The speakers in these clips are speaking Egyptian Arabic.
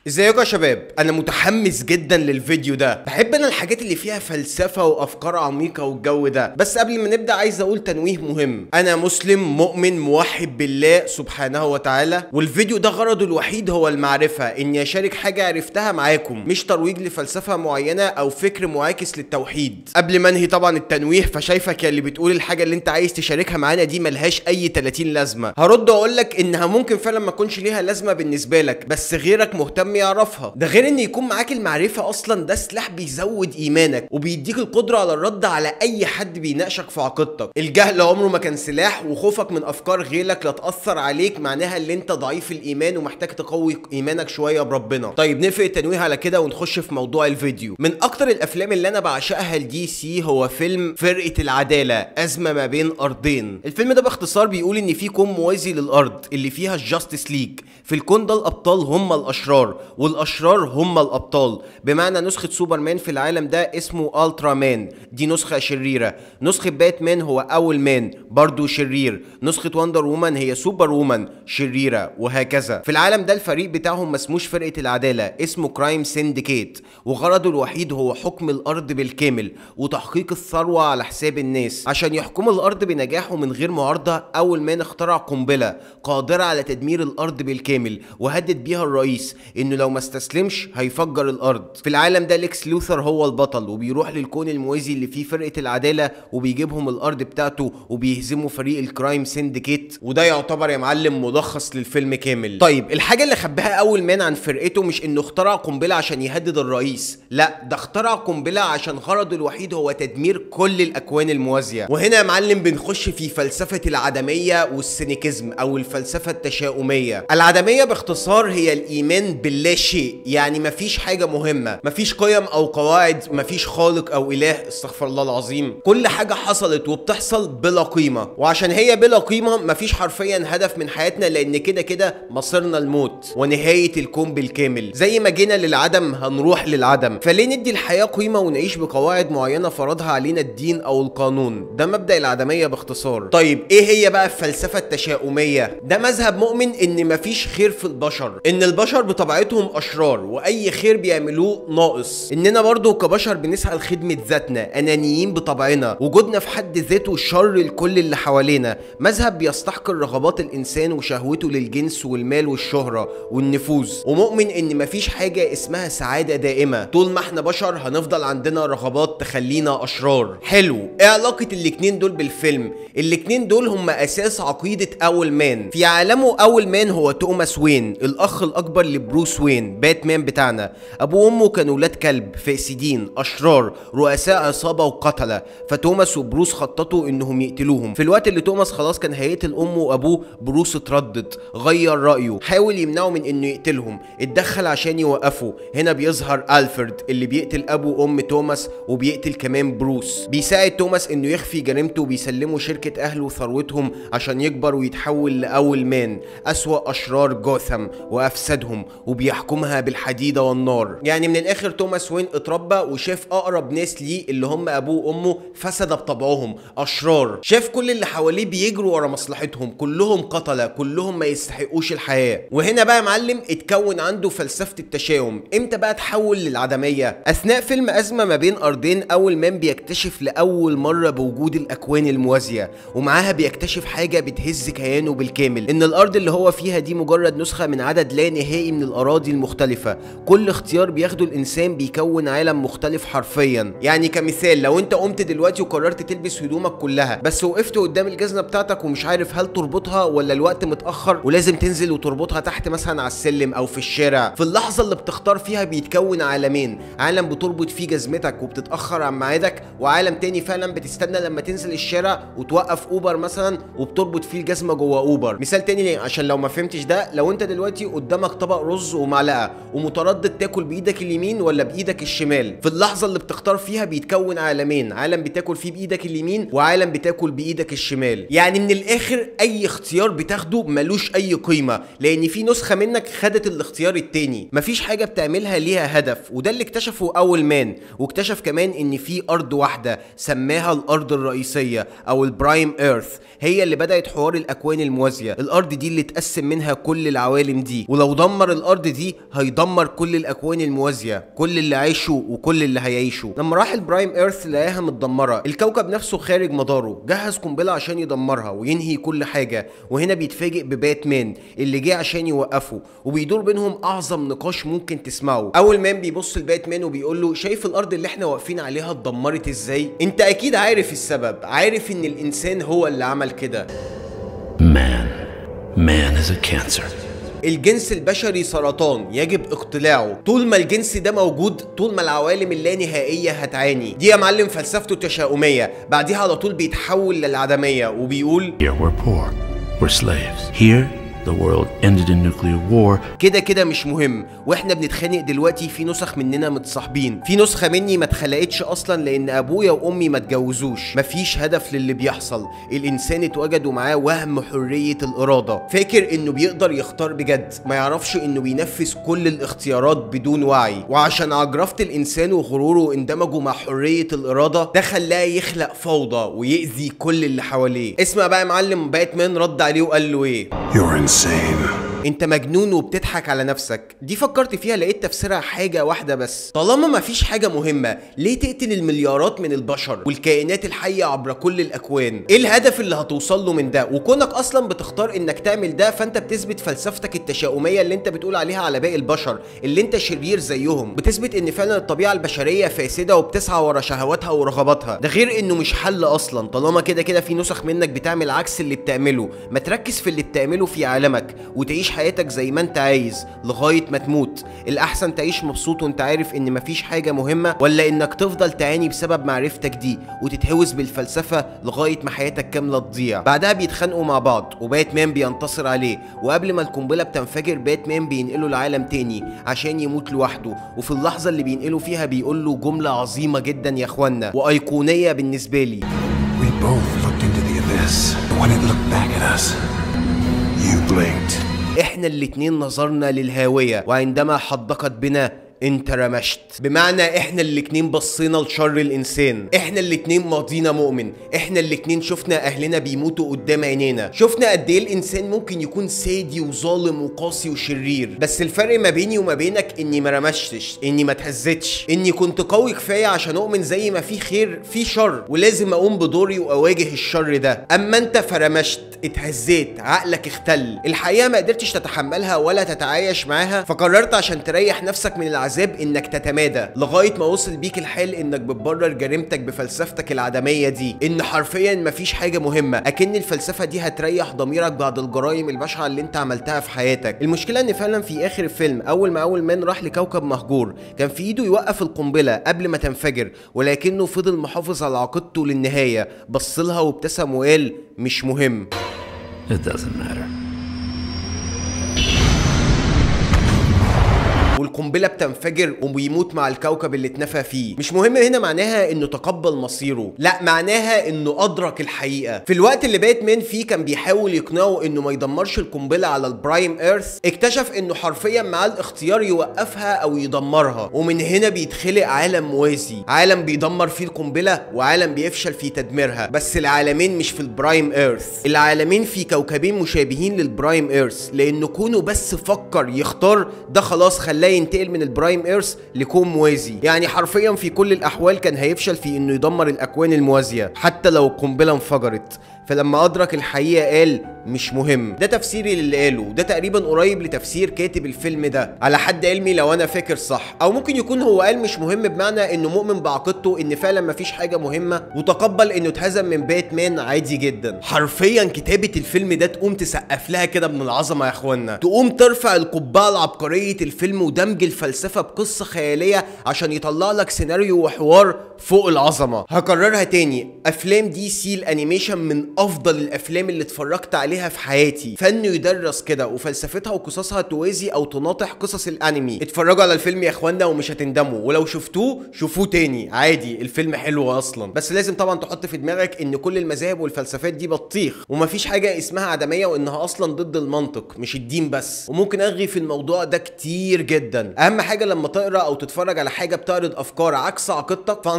ازيكم يا شباب انا متحمس جدا للفيديو ده بحب انا الحاجات اللي فيها فلسفه وافكار عميقه والجو ده بس قبل ما نبدا عايز اقول تنويه مهم انا مسلم مؤمن موحد بالله سبحانه وتعالى والفيديو ده غرضه الوحيد هو المعرفه اني اشارك حاجه عرفتها معاكم مش ترويج لفلسفه معينه او فكر معاكس للتوحيد قبل ما انهي طبعا التنويه فشايفك يا اللي بتقول الحاجه اللي انت عايز تشاركها معانا دي ملهاش اي 30 لازمه هرد واقول لك انها ممكن فعلا ما تكونش ليها لازمه بالنسبه لك بس غيرك مهتم يعرفها ده غير ان يكون معاك المعرفه اصلا ده سلاح بيزود ايمانك وبيديك القدره على الرد على اي حد بيناقشك في عقيدتك الجهل عمره ما كان سلاح وخوفك من افكار غيرك لا تاثر عليك معناها ان انت ضعيف الايمان ومحتاج تقوي ايمانك شويه بربنا طيب نقفل التنويه على كده ونخش في موضوع الفيديو من اكتر الافلام اللي انا بعشقها لدي سي هو فيلم فرقه العداله ازمه ما بين ارضين الفيلم ده باختصار بيقول ان في كون موازي للارض اللي فيها الجاستس ليج في الكون ده الابطال هم الاشرار والاشرار هم الابطال بمعنى نسخه سوبرمان في العالم ده اسمه الترا مان دي نسخه شريره نسخه باتمان هو اول مان برضو شرير نسخه وندر وومن هي سوبر وومن شريره وهكذا في العالم ده الفريق بتاعهم ما اسموش فرقه العداله اسمه كرايم سينديكيت وغرضه الوحيد هو حكم الارض بالكامل وتحقيق الثروه على حساب الناس عشان يحكموا الارض بنجاح ومن غير معارضه اول مان اخترع قنبله قادره على تدمير الارض بالكامل وهدد بيها الرئيس انه لو ما استسلمش هيفجر الارض في العالم ده ليكس لوثر هو البطل وبيروح للكون الموازي اللي فيه فرقه العداله وبيجيبهم الارض بتاعته وبيهزموا فريق الكرايم سينديكيت وده يعتبر يا معلم ملخص للفيلم كامل طيب الحاجه اللي خباها اول مان عن فرقته مش انه اخترع قنبله عشان يهدد الرئيس لا ده اخترع قنبله عشان غرضه الوحيد هو تدمير كل الاكوان الموازيه وهنا يا معلم بنخش في فلسفه العدميه والسينيكيزم او الفلسفه التشاؤميه العدميه باختصار هي الايمان باللا شيء يعني مفيش حاجه مهمه مفيش قيم او قواعد مفيش خالق او اله استغفر الله العظيم كل حاجه حصلت وبتحصل بلا قيمه وعشان هي بلا قيمه مفيش حرفيا هدف من حياتنا لان كده كده مصيرنا الموت ونهايه الكون بالكامل زي ما جينا للعدم هنروح للعدم فليه ندي الحياه قيمه ونعيش بقواعد معينه فرضها علينا الدين او القانون ده مبدا العدميه باختصار طيب ايه هي بقى الفلسفه التشاؤميه ده مذهب مؤمن ان مفيش خير في البشر ان البشر بطبيعتهم اشرار واي خير بيعملوه ناقص اننا برضو كبشر بنسعى لخدمه ذاتنا انانيين بطبعنا وجودنا في حد ذاته شر لكل اللي حوالينا مذهب بيستحقر رغبات الانسان وشهوته للجنس والمال والشهره والنفوذ ومؤمن ان مفيش حاجه اسمها سعاده دائمه طول ما احنا بشر هنفضل عندنا رغبات تخلينا اشرار حلو ايه علاقه الاتنين دول بالفيلم الاتنين دول هم اساس عقيده اول مان في عالمه اول مان هو توماس وين الاخ الاكبر لبروس وين باتمان بتاعنا ابوه وامه كانوا ولاد كلب فاسدين اشرار رؤساء عصابه وقتله فتوماس وبروس خططوا انهم يقتلوهم في الوقت اللي توماس خلاص كان هيقتل امه وابوه بروس اتردد غير رايه حاول يمنعه من انه يقتلهم اتدخل عشان يوقفه هنا بيظهر الفرد اللي بيقتل ابو وام توماس وبيقتل كمان بروس بيساعد توماس انه يخفي جريمته وبيسلمه شركه اهله وثروتهم عشان يكبر ويتحول لاول مان اسوا اشرار جوثام وافسدهم وبيحكمها بالحديده والنار يعني من الاخر توماس وين اتربى وشاف اقرب ناس ليه اللي هم ابوه وامه فسد بطبعهم اشرار شاف كل اللي حواليه بيجروا ورا مصلحتهم كلهم قتله كلهم ما يستحقوش الحياه وهنا بقى يا معلم اتكون عنده فلسفه التشاؤم امتى بقى تحول للعدميه اثناء فيلم ازمه ما بين ارضين اول مان بيكتشف لاول مره بوجود الاكوان الموازيه ومعاها بيكتشف حاجه بتهز كيانه بالكامل ان الارض اللي هو فيها دي مجرد نسخه من عدد لا نهائي من الاراضي المختلفه كل اختيار بياخده الانسان بيكون عالم مختلف حرفيا يعني كمثال لو انت قمت دلوقتي وقررت تلبس هدومك كلها بس وقفت قدام الجزمه بتاعتك ومش عارف هل تربطها ولا الوقت متاخر ولازم تنزل وتربطها تحت مثلا على السلم او في الشارع في اللحظه اللي بتختار فيها بيتكون عالمين عالم بتربط فيه جزمتك وبتتاخر عن ميعادك وعالم تاني فعلا بتستنى لما تنزل الشارع وتوقف اوبر مثلا وبتربط فيه الجزمه جوه اوبر مثال تاني ليه عشان لو ما فهمتش ده لو انت دلوقتي قدامك طبق رز ومعلقه ومتردد تاكل بايدك اليمين ولا بايدك الشمال في اللحظه اللي بتختار فيها بيتكون عالمين عالم بتاكل فيه بايدك اليمين وعالم بتاكل بايدك الشمال يعني من الاخر اي اختيار بتاخده ملوش اي قيمه لان في نسخه منك خدت الاختيار التاني مفيش حاجه بتعملها ليها هدف وده اللي اكتشفه اول مان واكتشف كمان ان في ارض واحده سماها الارض الرئيسيه او البرايم ايرث هي اللي بدات حوار الاكوان الموازيه الارض دي اللي اتقسم منها كل العوالم دي ولو دمر الارض دي هيدمر كل الاكوان الموازيه كل اللي عايشوا وكل اللي هيعيشوا لما راح البرايم ايرث لقاها متدمره الكوكب نفسه خارج مداره جهز قنبله عشان يدمرها وينهي كل حاجه وهنا بيتفاجئ بباتمان اللي جه عشان يوقفه وبيدور بينهم اعظم نقاش ممكن تسمعه اول مان بيبص لباتمان وبيقول له شايف الارض اللي احنا واقفين عليها اتدمرت ازاي انت اكيد عارف السبب عارف ان الانسان هو اللي عمل كده Man. Man is a cancer. الجنس البشري سرطان يجب اقتلاعه طول ما الجنس ده موجود طول ما العوالم اللانهائية هتعاني دي يا معلم فلسفته التشاؤمية بعديها على طول بيتحول للعدمية وبيقول Here we're poor. We're slaves. Here, the world ended in nuclear war. كده كده مش مهم واحنا بنتخانق دلوقتي في نسخ مننا متصاحبين في نسخه مني ما اتخلقتش اصلا لان ابويا وامي ما اتجوزوش مفيش هدف للي بيحصل الانسان اتوجد ومعاه وهم حريه الاراده فاكر انه بيقدر يختار بجد ما يعرفش انه بينفذ كل الاختيارات بدون وعي وعشان عجرفه الانسان وغروره اندمجوا مع حريه الاراده ده خلاه يخلق فوضى ويأذي كل اللي حواليه اسمع بقى يا معلم باتمان رد عليه وقال له ايه You're insane. انت مجنون وبتضحك على نفسك دي فكرت فيها لقيت تفسيرها حاجه واحده بس طالما مفيش حاجه مهمه ليه تقتل المليارات من البشر والكائنات الحيه عبر كل الاكوان ايه الهدف اللي هتوصل له من ده وكونك اصلا بتختار انك تعمل ده فانت بتثبت فلسفتك التشاؤميه اللي انت بتقول عليها على باقي البشر اللي انت شرير زيهم بتثبت ان فعلا الطبيعه البشريه فاسده وبتسعى ورا شهواتها ورغباتها ده غير انه مش حل اصلا طالما كده كده في نسخ منك بتعمل عكس اللي بتعمله ما تركز في اللي بتعمله في عالمك وتعيش حياتك زي ما انت عايز لغايه ما تموت الاحسن تعيش مبسوط وانت عارف ان مفيش حاجه مهمه ولا انك تفضل تعاني بسبب معرفتك دي وتتهوس بالفلسفه لغايه ما حياتك كامله تضيع بعدها بيتخانقوا مع بعض وباتمان بينتصر عليه وقبل ما القنبله بتنفجر باتمان بينقله لعالم تاني عشان يموت لوحده وفي اللحظه اللي بينقله فيها بيقول له جمله عظيمه جدا يا اخوانا وايقونيه بالنسبه لي We both looked into the abyss. And when it looked back at us, you blinked. احنا الاتنين نظرنا للهاوية وعندما حدقت بنا انت رمشت بمعنى احنا الاتنين بصينا لشر الانسان احنا الاتنين ماضينا مؤمن احنا الاتنين شفنا اهلنا بيموتوا قدام عينينا شفنا قد ايه الانسان ممكن يكون سادي وظالم وقاسي وشرير بس الفرق ما بيني وما بينك اني ما رمشتش اني ما اتهزتش اني كنت قوي كفايه عشان اؤمن زي ما في خير في شر ولازم اقوم بدوري واواجه الشر ده اما انت فرمشت اتهزيت عقلك اختل الحقيقه ما قدرتش تتحملها ولا تتعايش معاها فقررت عشان تريح نفسك من العذاب انك تتمادى لغايه ما وصل بيك الحال انك بتبرر جريمتك بفلسفتك العدميه دي ان حرفيا مفيش حاجه مهمه اكن الفلسفه دي هتريح ضميرك بعد الجرائم البشعه اللي انت عملتها في حياتك المشكله ان فعلا في اخر الفيلم اول ما اول مان راح لكوكب مهجور كان في ايده يوقف القنبله قبل ما تنفجر ولكنه فضل محافظ على عقيدته للنهايه بص لها وابتسم وقال مش مهم It doesn't matter. والقنبله بتنفجر وبيموت مع الكوكب اللي اتنفى فيه مش مهم هنا معناها انه تقبل مصيره لا معناها انه ادرك الحقيقه في الوقت اللي باتمان فيه كان بيحاول يقنعه انه ما يدمرش القنبله على البرايم ايرث اكتشف انه حرفيا معاه الاختيار يوقفها او يدمرها ومن هنا بيتخلق عالم موازي عالم بيدمر فيه القنبله وعالم بيفشل في تدميرها بس العالمين مش في البرايم ايرث العالمين في كوكبين مشابهين للبرايم ايرث لانه كونه بس فكر يختار ده خلاص خلاه ينتقل من البرايم ايرث لكون موازي يعني حرفيا في كل الاحوال كان هيفشل في انه يدمر الاكوان الموازيه حتى لو القنبله انفجرت فلما ادرك الحقيقه قال مش مهم ده تفسيري للي قاله ده تقريبا قريب لتفسير كاتب الفيلم ده على حد علمي لو انا فاكر صح او ممكن يكون هو قال مش مهم بمعنى انه مؤمن بعقيدته ان فعلا مفيش حاجه مهمه وتقبل انه اتهزم من باتمان عادي جدا حرفيا كتابه الفيلم ده تقوم تسقف لها كده من العظمه يا اخوانا تقوم ترفع القبعه لعبقريه الفيلم ودمج الفلسفه بقصه خياليه عشان يطلع لك سيناريو وحوار فوق العظمه هكررها تاني افلام دي سي الانيميشن من افضل الافلام اللي اتفرجت عليها في حياتي فن يدرس كده وفلسفتها وقصصها توازي او تناطح قصص الانمي اتفرجوا على الفيلم يا اخوانا ومش هتندموا ولو شفتوه شوفوه تاني عادي الفيلم حلو اصلا بس لازم طبعا تحط في دماغك ان كل المذاهب والفلسفات دي بطيخ ومفيش حاجه اسمها عدميه وانها اصلا ضد المنطق مش الدين بس وممكن اغي في الموضوع ده كتير جدا اهم حاجه لما تقرا او تتفرج على حاجه بتعرض افكار عكس عقيدتك فانصحك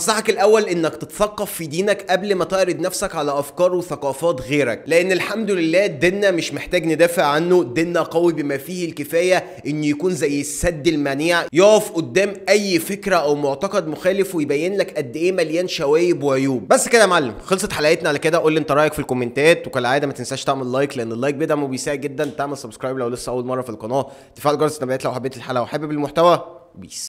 فانصحك الاول انك تتثقف في دينك قبل ما تعرض نفسك على افكار وثقافات غيرك لان الحمد لله ديننا مش محتاج ندافع عنه ديننا قوي بما فيه الكفايه انه يكون زي السد المنيع يقف قدام اي فكره او معتقد مخالف ويبين لك قد ايه مليان شوايب وعيوب بس كده يا معلم خلصت حلقتنا على كده قول لي انت رايك في الكومنتات وكالعاده ما تنساش تعمل لايك لان اللايك بيدعم وبيساعد جدا تعمل سبسكرايب لو لسه اول مره في القناه تفعل جرس التنبيهات لو حبيت الحلقه وحابب المحتوى بيس